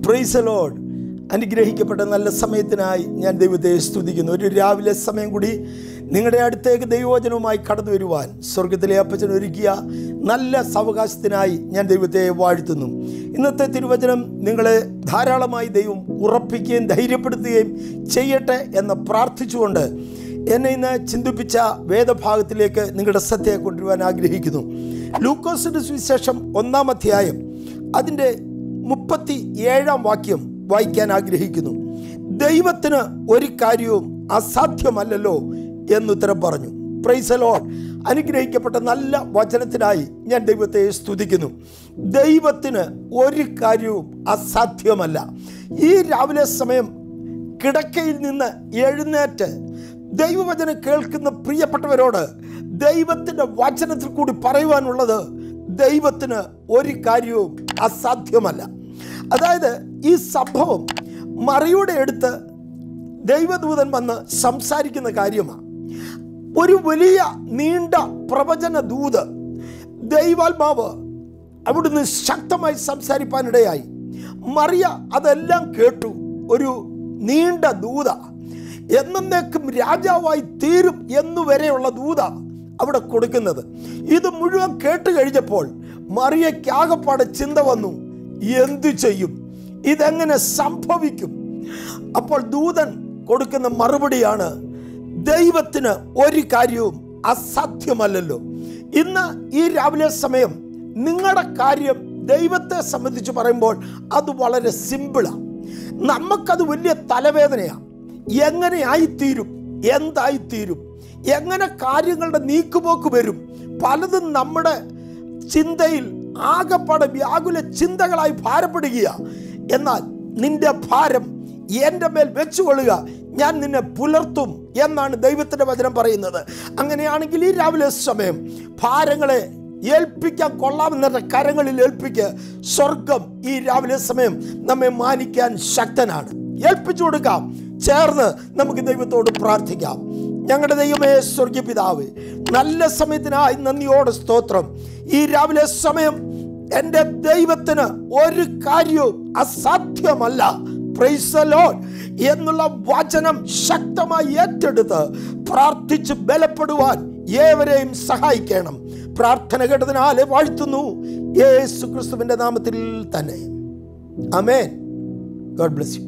price load അനുഗ്രഹിക്കപ്പെട്ട നല്ല സമയത്തിനായി ഞാൻ ദൈവത്തെ സ്തുതിക്കുന്നു ഒരു രാവിലെ സമയം കൂടി നിങ്ങളുടെ അടുത്തേക്ക് ദൈവവചനവുമായി കടന്നു വരുവാൻ സ്വർഗത്തിലെ അപ്പച്ചൻ ഒരുക്കിയ നല്ല സാവകാശത്തിനായി ഞാൻ ദൈവത്തെ വാഴ്ത്തുന്നു ഇന്നത്തെ തിരുവചനം നിങ്ങളെ ധാരാളമായി ദൈവം ഉറപ്പിക്കുകയും ധൈര്യപ്പെടുത്തുകയും ചെയ്യട്ടെ എന്ന് പ്രാർത്ഥിച്ചുകൊണ്ട് എന്നെ ഇന്ന് ചിന്തിപ്പിച്ച വേദഭാഗത്തിലേക്ക് നിങ്ങളുടെ ശ്രദ്ധയെ കൊണ്ടുവരുവാൻ ആഗ്രഹിക്കുന്നു ലൂക്കോസിന്റെ സുവിശേഷം ഒന്നാം അധ്യായം അതിൻ്റെ മുപ്പത്തി ഏഴാം വാക്യം വായിക്കാൻ ആഗ്രഹിക്കുന്നു ദൈവത്തിന് ഒരു കാര്യവും അസാധ്യമല്ലല്ലോ എന്നുത്തരം പറഞ്ഞു പ്രൈസലോ അനുഗ്രഹിക്കപ്പെട്ട നല്ല വചനത്തിനായി ഞാൻ ദൈവത്തെ സ്തുതിക്കുന്നു ദൈവത്തിന് ഒരു കാര്യവും അസാധ്യമല്ല ഈ രാവിലെ സമയം കിടക്കയിൽ നിന്ന് എഴുന്നേറ്റ് ദൈവവചനം കേൾക്കുന്ന പ്രിയപ്പെട്ടവരോട് ദൈവത്തിൻ്റെ വചനത്തിൽ കൂടി പറയുവാനുള്ളത് ദൈവത്തിന് ഒരു കാര്യവും അസാധ്യമല്ല അതായത് ഈ സംഭവം മറിയുടെ അടുത്ത് ദൈവദൂതൻ വന്ന് സംസാരിക്കുന്ന കാര്യമാണ് ഒരു വലിയ നീണ്ട പ്രവചന ദൂത് ദൈവാത്മാവ് അവിടുന്ന് ശക്തമായി സംസാരിപ്പാനിടയായി മറിയ അതെല്ലാം കേട്ടു ഒരു നീണ്ട ദൂത എന്നേക്കും രാജാവായി തീരും എന്നുവരെയുള്ള ദൂത അവിടെ കൊടുക്കുന്നത് ഇത് മുഴുവൻ കേട്ട് കഴിഞ്ഞപ്പോൾ മറിയയ്ക്കാകപ്പാടെ ചിന്ത വന്നു എന്തു ചെയ്യും ഇതെങ്ങനെ സംഭവിക്കും അപ്പോൾ ദൂതൻ കൊടുക്കുന്ന മറുപടിയാണ് ദൈവത്തിന് ഒരു കാര്യവും അസാധ്യമല്ലല്ലോ ഇന്ന് ഈ രാവിലെ സമയം നിങ്ങളുടെ കാര്യം ദൈവത്തെ സംബന്ധിച്ച് പറയുമ്പോൾ അത് വളരെ സിമ്പിളാണ് നമുക്കത് വലിയ തലവേദനയാണ് എങ്ങനെ ആയിത്തീരും എന്തായിത്തീരും എങ്ങനെ കാര്യങ്ങളുടെ നീക്കുപോക്ക് വരും പലതും നമ്മുടെ ചിന്തയിൽ ആകപ്പാടെ വ്യാകുല ചിന്തകളായി ഭാരപ്പെടുക എന്നാൽ നിന്റെ ഭാരം എൻ്റെ മേൽ വെച്ചുകൊള്ളുക ഞാൻ നിന്നെ പുലർത്തും എന്നാണ് ദൈവത്തിൻ്റെ വചനം പറയുന്നത് അങ്ങനെയാണെങ്കിൽ ഈ രാവിലെ സമയം ഭാരങ്ങളെ ഏൽപ്പിക്കാൻ കൊള്ളാമെന്ന കരങ്ങളിൽ ഏൽപ്പിക്കുക സ്വർഗം ഈ രാവിലെ സമയം നമ്മെ മാനിക്കാൻ ശക്തനാണ് ഏൽപ്പിച്ചു കൊടുക്കാം ചേർന്ന് നമുക്ക് ദൈവത്തോട് പ്രാർത്ഥിക്കാം ഞങ്ങളുടെ ദൈവമേ സ്വർഗീയ പിതാവ് നല്ല സമയത്തിനായി നന്ദിയോടെ സ്തോത്രം ഈ രാവിലെ സമയം എൻ്റെ ദൈവത്തിന് ഒരു കാര്യവും അസാധ്യമല്ല പ്രൈസലോൺ എന്നുള്ള വചനം ശക്തമായി ഏറ്റെടുത്ത് പ്രാർത്ഥിച്ച് ബലപ്പെടുവാൻ ഏവരെയും സഹായിക്കണം പ്രാർത്ഥന കേട്ടതിനാലെ വാഴ്ത്തുന്നു യേശു ക്രിസ്തുവിൻ്റെ നാമത്തിൽ തന്നെ അമേൻ ഗോഡ് ബ്ലെസ് യു